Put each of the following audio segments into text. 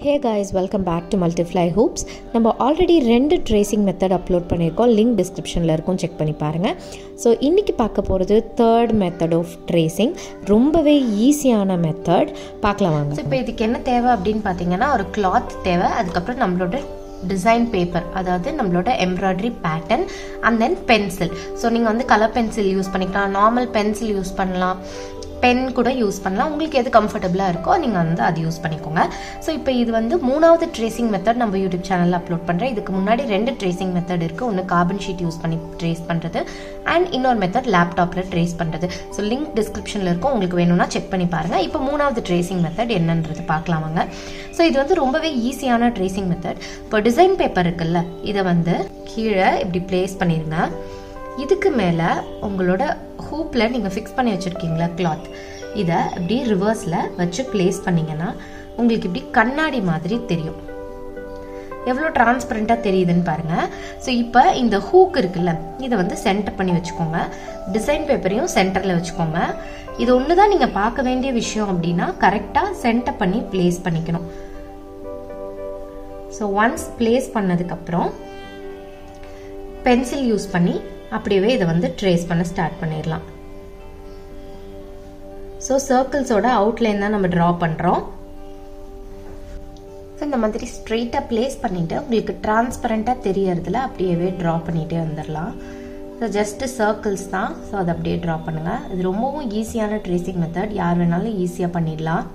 hey guys welcome back to multiply hoops நம்ம already ரெண்டு tracing method upload பண்ணியிருக்கோம் link டிஸ்கிரிப்ஷனில் இருக்கும் செக் பண்ணி பாருங்கள் ஸோ இன்றைக்கி பார்க்க போகிறது தேர்ட் மெத்தட் ஆஃப் ட்ரேசிங் ரொம்பவே ஈஸியான மெத்தட் பார்க்கலாம் வாங்க ஸோ இப்போ இதுக்கு என்ன தேவை அப்படின்னு பார்த்தீங்கன்னா ஒரு கிளாத் தேவை அதுக்கப்புறம் நம்மளோட டிசைன் பேப்பர் அதாவது நம்மளோட embroidery pattern and then pencil so நீங்கள் வந்து கலர் பென்சில் யூஸ் பண்ணிக்கலாம் நார்மல் பென்சில் யூஸ் பண்ணலாம் பென் கூட யூஸ் பண்ணலாம் உங்களுக்கு எது கம்ஃபர்டபுளாக இருக்கோ நீங்கள் வந்து அது யூஸ் பண்ணிக்கோங்க ஸோ இப்போ இது வந்து மூணாவது ட்ரேசிங் மெத்தட் நம்ம யூடியூப் சேனலில் அப்லோட் பண்ணுறேன் இதுக்கு முன்னாடி ரெண்டு ட்ரேசிங் மெத்தட் இருக்குது ஒன்று கார்பன் ஷீட் யூஸ் பண்ணி ட்ரேஸ் பண்ணுறது அண்ட் இன்னொரு மெத்தட் லேப்டாப்பில் ட்ரேஸ் பண்ணுறது ஸோ லிங்க் டிஸ்கிரிப்ஷனில் இருக்கும் உங்களுக்கு வேணும்னா செக் பண்ணி பாருங்கள் இப்போ மூணாவது ட்ரேசிங் மெத்தட் என்னன்றது பார்க்கலாம் வாங்க ஸோ இது வந்து ரொம்பவே ஈஸியான ட்ரேசிங் மெத்தட் இப்போ டிசைன் பேப்பர் இருக்குல்ல இதை வந்து கீழே இப்படி பிளேஸ் பண்ணிடுங்க இதுக்கு மேலே உங்களோட ஹூப்பில் நீங்கள் ஃபிக்ஸ் பண்ணி வச்சுருக்கீங்களா கிளாத் இதை இப்படி ரிவர்ஸில் வச்சு ப்ளேஸ் பண்ணிங்கன்னா உங்களுக்கு இப்படி கண்ணாடி மாதிரி தெரியும் எவ்வளோ டிரான்ஸ்பரண்ட்டாக தெரியுதுன்னு பாருங்கள் ஸோ இப்போ இந்த ஹூக் இருக்குல்ல இதை வந்து சென்டர் பண்ணி வச்சுக்கோங்க டிசைன் பேப்பரையும் சென்டரில் வச்சுக்கோங்க இது ஒன்று தான் நீங்கள் பார்க்க வேண்டிய விஷயம் அப்படின்னா கரெக்டாக சென்டர் பண்ணி ப்ளேஸ் பண்ணிக்கணும் ஸோ ஒன்ஸ் ப்ளேஸ் பண்ணதுக்கப்புறம் பென்சில் யூஸ் பண்ணி அப்படியே இதை வந்து ட்ரேஸ் பண்ண ஸ்டார்ட் பண்ணிடலாம் ஸோ சர்க்கிள்ஸோட அவுட்லைன் தான் நம்ம ட்ரா பண்ணுறோம் ஸோ இந்த மாதிரி ஸ்ட்ரெயிட்டாக ப்ளேஸ் பண்ணிவிட்டு உங்களுக்கு டிரான்ஸ்பரண்ட்டாக தெரியறதுல அப்படியே ட்ரா பண்ணிகிட்டே வந்துடலாம் ஸோ ஜஸ்ட்டு சர்க்கிள்ஸ் தான் ஸோ அதை அப்படியே ட்ரா பண்ணுங்கள் இது ரொம்பவும் ஈஸியான ட்ரேசிங் மெத்தட் யார் வேணாலும் ஈஸியாக பண்ணிடலாம்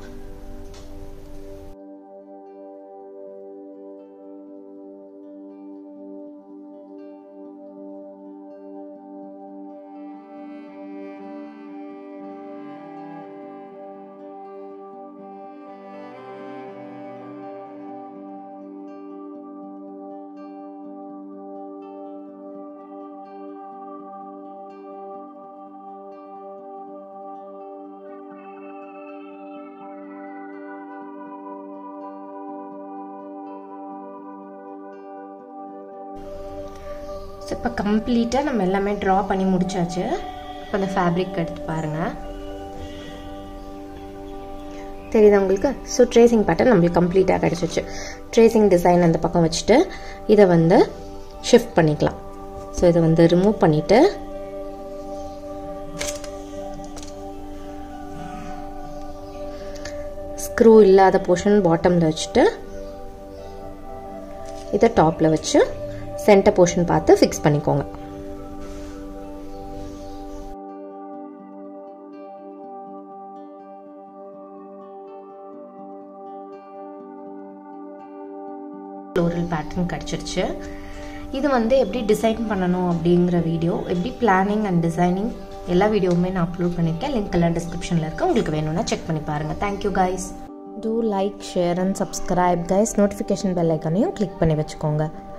ஸோ இப்போ கம்ப்ளீட்டாக நம்ம எல்லாமே ட்ரா பண்ணி முடிச்சாச்சு இப்போ அந்த ஃபேப்ரிக் எடுத்து பாருங்கள் தெரியுதா உங்களுக்கு ஸோ ட்ரேசிங் பேட்டர்ன் நம்மளுக்கு கம்ப்ளீட்டாக கிடச்சிச்சு ட்ரேசிங் டிசைன் அந்த பக்கம் வச்சுட்டு இதை வந்து ஷிஃப்ட் பண்ணிக்கலாம் ஸோ இதை வந்து ரிமூவ் பண்ணிவிட்டு ஸ்க்ரூ இல்லாத போர்ஷன் பாட்டமில் வச்சுட்டு இதை டாப்பில் வச்சு சென்டர் போர்ஷன் பார்த்து ஃபிக்ஸ் பண்ணிக்கோங்க ஃப்ளோரல் பேட்டர்ன் கிடச்சிருச்சு இது வந்து எப்படி டிசைன் பண்ணணும் அப்படிங்கிற வீடியோ எப்படி பிளானிங் அண்ட் டிசைனிங் எல்லா வீடியோவுமே நான் அப்லோட் பண்ணியிருக்கேன் லிங்க் எல்லாம் டிஸ்கிரிப்ஷனில் இருக்குது உங்களுக்கு வேணும்னா செக் பண்ணி பாருங்கள் thank you guys do like share and subscribe guys notification bell ஐக்கனையும் கிளிக் பண்ணி வச்சுக்கோங்க